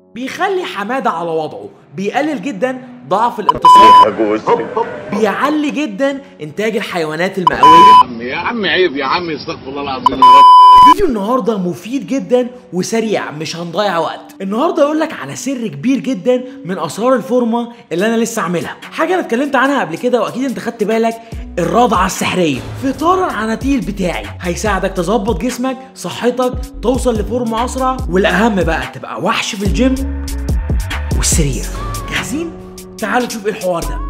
بيخلي حماده على وضعه بيقلل جدا ضعف الانتصاب بيعلي جدا انتاج الحيوانات المئويه عم يا عم عيب يا عم استغفر الله العظيم يا رب فيديو النهارده مفيد جدا وسريع مش هنضيع وقت النهارده اقول لك على سر كبير جدا من اسرار الفورمه اللي انا لسه عاملها حاجه انا اتكلمت عنها قبل كده واكيد انت خدت بالك الرضعه السحريه فطار العناتيل بتاعي هيساعدك تظبط جسمك صحتك توصل لفورمه اسرع والاهم بقى تبقى وحش في الجيم والسرير جاهزين تعالوا نشوف ايه الحوار ده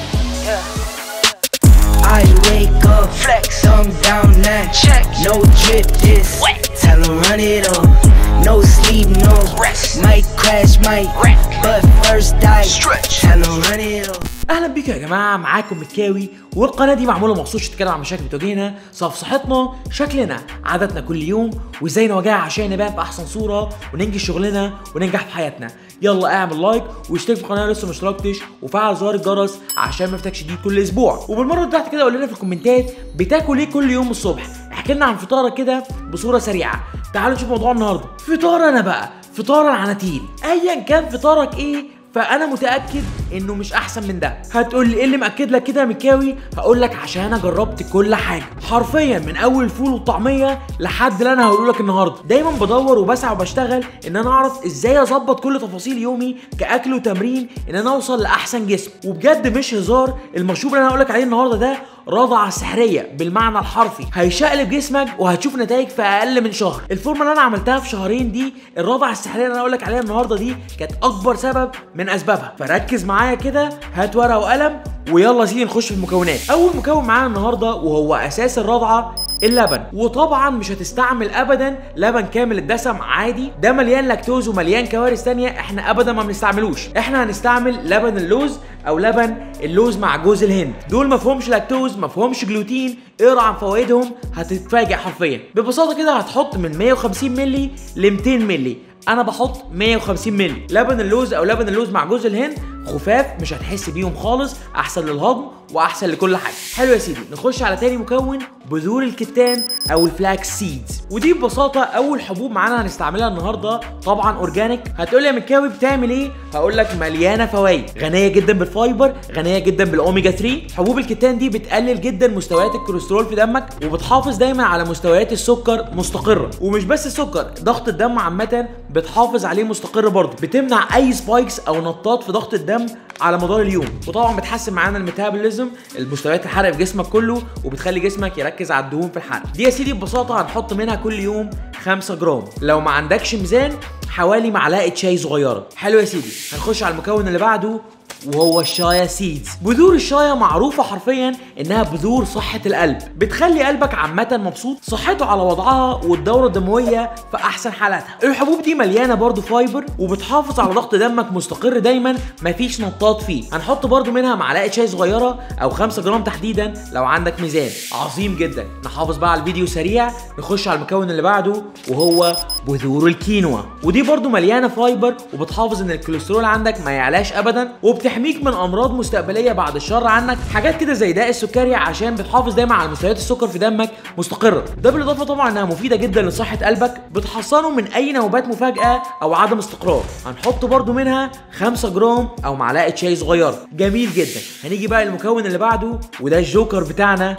I wake up, flex, thumb down now. Check, no drip this. Wet. Tell 'em run it up. No sleep, no rest. Might crash, might wreck. But first die. Stretch. Tell 'em run it up. اهلا بيكم يا جماعه معاكم مكاوي والقناه دي معموله مخصوص تتكلم عن مشاكل بتواجهنا صفصحتنا شكلنا عاداتنا كل يوم وازاي نواجهها عشان نبان في احسن صوره وننجز شغلنا وننجح في حياتنا يلا اعمل لايك واشترك في القناه لسه ما اشتركتش وفعل زر الجرس عشان ما يفتكش جديد كل اسبوع وبالمره اللي تحت كده قول لنا في الكومنتات بتاكل ايه كل يوم الصبح احكي لنا عن فطارك كده بصوره سريعه تعالوا نشوف موضوع النهارده فطار انا بقى فطار العناتيل ايا كان فطارك ايه فانا متاكد انه مش احسن من ده هتقول لي ايه اللي مأكد لك كده يا مكاوي هقول لك عشان انا جربت كل حاجه حرفيا من اول الفول والطعميه لحد اللي انا هقوله لك النهارده دايما بدور وبسعى وبشتغل ان انا اعرف ازاي اظبط كل تفاصيل يومي كاكل وتمرين ان انا اوصل لاحسن جسم وبجد مش هزار المشروب اللي انا هقول لك عليه النهارده ده رضعة سحرية بالمعنى الحرفي هيشقلب جسمك وهتشوف نتائج في اقل من شهر الفورمه اللي انا عملتها في شهرين دي الرضعة السحرية اللي انا هقول لك عليها النهارده دي كانت اكبر سبب من اسبابها فركز معايا كده هات ورقه وقلم ويلا يا سيدي نخش في المكونات اول مكون معانا النهارده وهو اساس الرضعه اللبن وطبعا مش هتستعمل ابدا لبن كامل الدسم عادي ده مليان لاكتوز ومليان كوارث تانية احنا ابدا ما بنستعملوش احنا هنستعمل لبن اللوز او لبن اللوز مع جوز الهند دول ما فيهمش لاكتوز ما فيهمش جلوتين اقرا عن فوائدهم هتتفاجئ حرفيا ببساطه كده هتحط من 150 مللي ل 200 مللي انا بحط 150 مللي لبن اللوز او لبن اللوز مع جوز الهند خفاف مش هتحس بيهم خالص احسن للهضم واحسن لكل حاجه حلو يا سيدي نخش على تاني مكون بذور الكتان او الفلاكس سيدز ودي ببساطه اول حبوب معانا هنستعملها النهارده طبعا اورجانيك هتقول لي يا مكاوي بتعمل ايه هقول لك مليانه فوائد غنيه جدا بالفايبر غنيه جدا بالاوميجا 3 حبوب الكتان دي بتقلل جدا مستويات الكوليسترول في دمك وبتحافظ دايما على مستويات السكر مستقره ومش بس السكر ضغط الدم عامه بتحافظ عليه مستقر برضه بتمنع اي سبايكس او نطات في ضغط الدم على مدار اليوم وطبعا بتحسن معانا الميتابوليزم المستويات الحرق في جسمك كله وبتخلي جسمك يركز على الدهون في الحرق دي يا سيدي ببساطه هنحط منها كل يوم 5 جرام لو ما عندكش ميزان حوالي معلقه شاي صغيره حلو يا سيدي هنخش على المكون اللي بعده وهو الشايا سيدز بذور الشايا معروفة حرفيا انها بذور صحة القلب بتخلي قلبك عامة مبسوط صحته على وضعها والدورة الدموية في احسن حالاتها الحبوب دي مليانة برضو فايبر وبتحافظ على ضغط دمك مستقر دايما مفيش نطاط فيه هنحط برضو منها معلقة شاي صغيرة او 5 جرام تحديدا لو عندك ميزان عظيم جدا نحافظ بقى على الفيديو سريع نخش على المكون اللي بعده وهو بذور الكينوا ودي برضو مليانة فايبر وبتحافظ ان الكوليسترول عندك ما يعلاش ابدا وبتحميك من امراض مستقبليه بعد الشر عنك حاجات كده زي داء السكري عشان بتحافظ دايما على مستويات السكر في دمك مستقره ده بالاضافه طبعا انها مفيده جدا لصحه قلبك بتحصنه من اي نوبات مفاجاه او عدم استقرار هنحط برضو منها 5 جرام او معلقه شاي صغيره جميل جدا هنيجي بقى للمكون اللي بعده وده الجوكر بتاعنا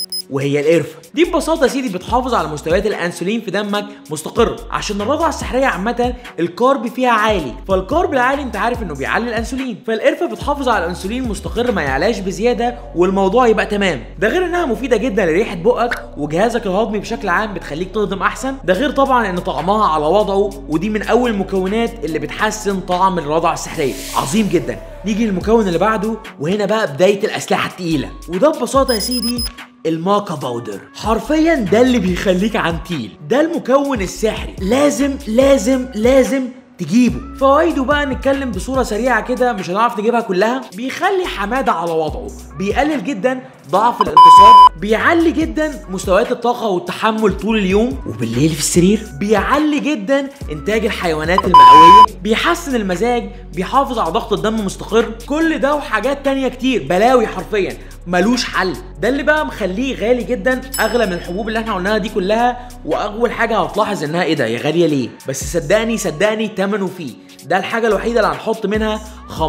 وهي القرفة دي ببساطة يا سيدي بتحافظ على مستويات الأنسولين في دمك مستقر عشان الرضعة السحرية عامة الكارب فيها عالي فالكارب العالي انت عارف انه بيعلي الأنسولين فالقرفة بتحافظ على الأنسولين مستقر ما يعلاش بزيادة والموضوع يبقى تمام ده غير انها مفيدة جدا لريحة بقك وجهازك الهضمي بشكل عام بتخليك تهضم أحسن ده غير طبعا ان طعمها على وضعه ودي من أول المكونات اللي بتحسن طعم الرضعة السحرية عظيم جدا نيجي للمكون اللي بعده وهنا بقى بداية الأسلحة التقيلة وده ببساطة يا سيدي الماكا باودر حرفيا ده اللي بيخليك عنتيل ده المكون السحري لازم لازم لازم تجيبه فوائده بقى نتكلم بصوره سريعه كده مش هنعرف نجيبها كلها بيخلي حماده على وضعه بيقلل جدا ضعف الانتصاب بيعلي جدا مستويات الطاقه والتحمل طول اليوم وبالليل في السرير بيعلي جدا انتاج الحيوانات المئويه بيحسن المزاج بيحافظ على ضغط الدم مستقر كل ده وحاجات تانية كتير بلاوي حرفيا ملوش حل ده اللي بقى مخليه غالي جدا اغلى من الحبوب اللي احنا قلناها دي كلها واول حاجه هتلاحظ انها ايه ده يا غاليه ليه بس صدقني صدقني تمنه فيه ده الحاجه الوحيده اللي هنحط منها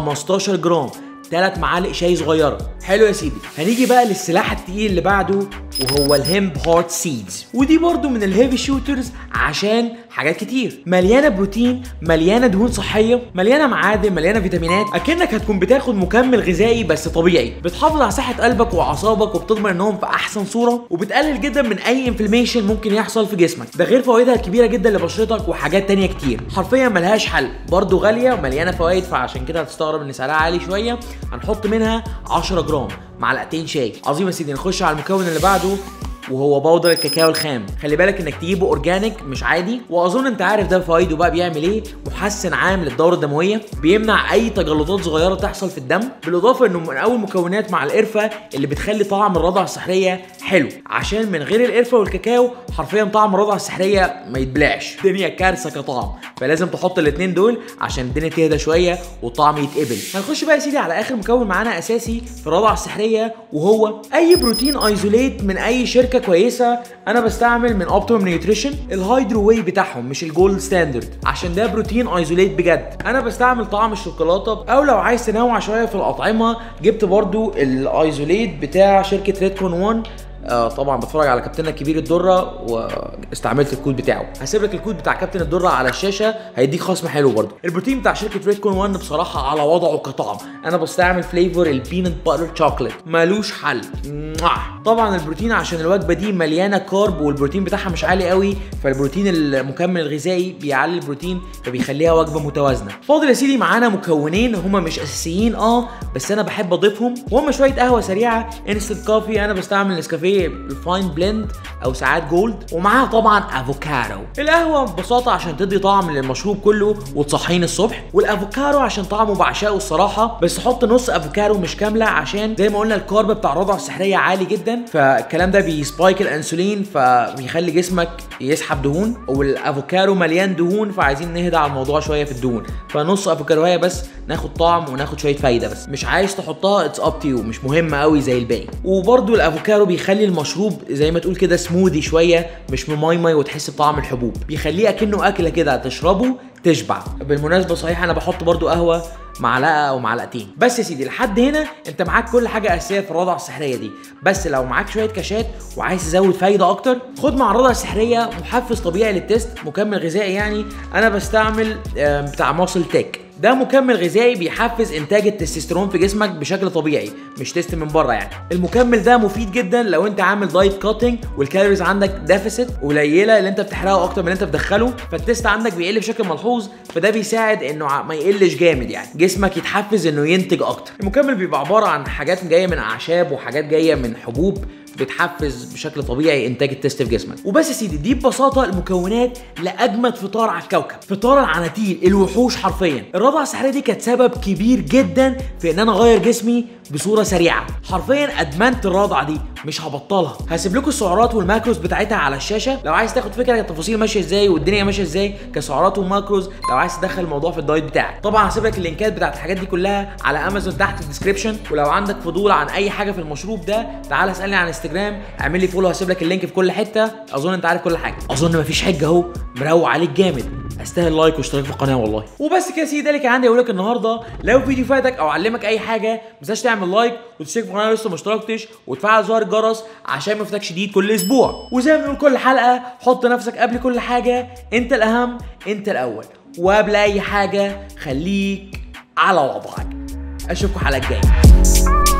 15 جرام ثلاث معالق شاي صغيره حلو يا سيدي هنيجي بقى للسلاح التقيل اللي بعده وهو الهيمب هارت سيدز ودي برضو من الهيفي شوترز عشان حاجات كتير مليانه بروتين مليانه دهون صحيه مليانه معادن مليانه فيتامينات اكنك هتكون بتاخد مكمل غذائي بس طبيعي بتحافظ على صحه قلبك واعصابك وبتضمن انهم في احسن صوره وبتقلل جدا من اي انفلاميشن ممكن يحصل في جسمك ده غير فوائدها الكبيره جدا لبشرتك وحاجات تانية كتير حرفيا ملهاش حل برضو غاليه ومليانه فوائد فعشان كده هتستغرب ان سعرها عالي شويه هنحط منها 10 جرام معلقتين شاي عظيم يا سيدي نخش على المكون اللي بعده وهو بودر الكاكاو الخام خلي بالك انك تجيبه اورجانيك مش عادي واظن انت عارف ده فوائده بقى بيعمل ايه محسن عام للدوره الدمويه بيمنع اي تجلطات صغيره تحصل في الدم بالاضافه انه من اول مكونات مع القرفه اللي بتخلي طعم الرضعه السحريه حلو عشان من غير القرفه والكاكاو حرفيا طعم الرضعه السحريه ما يتبلعش الدنيا كارثه كطعم فلازم تحط الاثنين دول عشان الدنيا تهدى شويه والطعم يتقبل هنخش بقى يا سيدي على اخر مكون معانا اساسي في الرضعه السحريه وهو اي بروتين ايزوليت من اي شركه كويسه انا بستعمل من اوبتيمم نيوتريشن الهايدرو واي بتاعهم مش الجولد ستاندرد عشان ده بروتين ايزوليت بجد انا بستعمل طعم الشوكولاته او لو عايز تنوع شويه في الاطعمه جبت برضو الايزوليت بتاع شركه ريدكون 1 آه طبعا بتفرج على كابتننا الكبير الدره واستعملت الكود بتاعه هسيب لك الكود بتاع كابتن الدره على الشاشه هيديك خصم حلو برضه البروتين بتاع شركه ريد كون 1 بصراحه على وضعه كطعم انا بستعمل فليفر البينت باتر شوكليت مالوش حل موah. طبعا البروتين عشان الوجبه دي مليانه كارب والبروتين بتاعها مش عالي قوي فالبروتين المكمل الغذائي بيعلي البروتين فبيخليها وجبه متوازنه فاضل يا سيدي معانا مكونين هما مش اساسيين اه بس انا بحب اضيفهم وهما شويه قهوه سريعه انستنت كوفي انا بستعمل نسكافيه الفاين بلند او ساعات جولد ومعاها طبعا افوكادو القهوه ببساطه عشان تدي طعم للمشروب كله وتصحيني الصبح والافوكادو عشان طعمه بعشقه الصراحه بس حط نص افوكادو مش كامله عشان زي ما قلنا الكارب بتاع الرضعه السحريه عالي جدا فالكلام ده بيسبايك الانسولين فبيخلي جسمك يسحب دهون والافوكادو مليان دهون فعايزين نهدى على الموضوع شويه في الدهون فنص افوكادويه بس ناخد طعم وناخد شويه فايده بس مش عايز تحطها اتس اب تو مش مهم قوي زي الباقي وبرده الافوكادو بيخلي المشروب زي ما تقول كده سموذي شويه مش مماي ماي وتحس بطعم الحبوب بيخليه اكنه اكله كده تشربه تشبع بالمناسبه صحيح انا بحط برضو قهوه معلقه او معلقتين بس يا سيدي لحد هنا انت معاك كل حاجه اساسيه في الرضعه السحريه دي بس لو معاك شويه كاشات وعايز تزود فايده اكتر خد مع الرضعه السحريه محفز طبيعي للتست مكمل غذائي يعني انا بستعمل آه، بتاع ماسل تك ده مكمل غذائي بيحفز انتاج التستوستيرون في جسمك بشكل طبيعي مش تيست من بره يعني المكمل ده مفيد جدا لو انت عامل دايت كاتنج والكالوريز عندك ديفيسيت قليله اللي انت بتحرقه اكتر من اللي انت بتدخله فالتست عندك بيقل بشكل ملحوظ فده بيساعد انه ع- ما يقلش جامد يعني جسمك يتحفز انه ينتج اكتر المكمل بيبقى عباره عن حاجات جايه من اعشاب وحاجات جايه من حبوب بتحفز بشكل طبيعي انتاج التست في جسمك وبس يا سيدي دي ببساطه المكونات لاجمد فطار على الكوكب فطار العناتيل الوحوش حرفيا الرضعه السحريه دي كانت سبب كبير جدا في ان انا اغير جسمي بصوره سريعه حرفيا ادمنت الرضعه دي مش هبطلها هسيب لكم السعرات والماكروز بتاعتها على الشاشه لو عايز تاخد فكره التفاصيل ماشيه ازاي والدنيا ماشيه ازاي كسعرات وماكروز لو عايز تدخل الموضوع في الدايت بتاعك طبعا هسيب لك اللينكات بتاعت الحاجات دي كلها على امازون تحت في الديسكربشن ولو عندك فضول عن اي حاجه في المشروب ده تعال اسالني على انستجرام اعمل لي فولو هسيب لك اللينك في كل حته اظن انت عارف كل حاجه اظن مفيش حجه اهو مروق عليك جامد استاهل لايك واشتراك في القناه والله وبس كده يا سيدي ده اللي كان عندي اقول لك النهارده لو فيديو فاتك او علمك اي حاجه ما تنساش تعمل لايك وتشترك في القناه لسه ما اشتركتش وتفعل زر الجرس عشان ما يفوتكش جديد كل اسبوع وزي ما بنقول كل حلقه حط نفسك قبل كل حاجه انت الاهم انت الاول وقبل اي حاجه خليك على وضعك اشوفكم حلقه جايه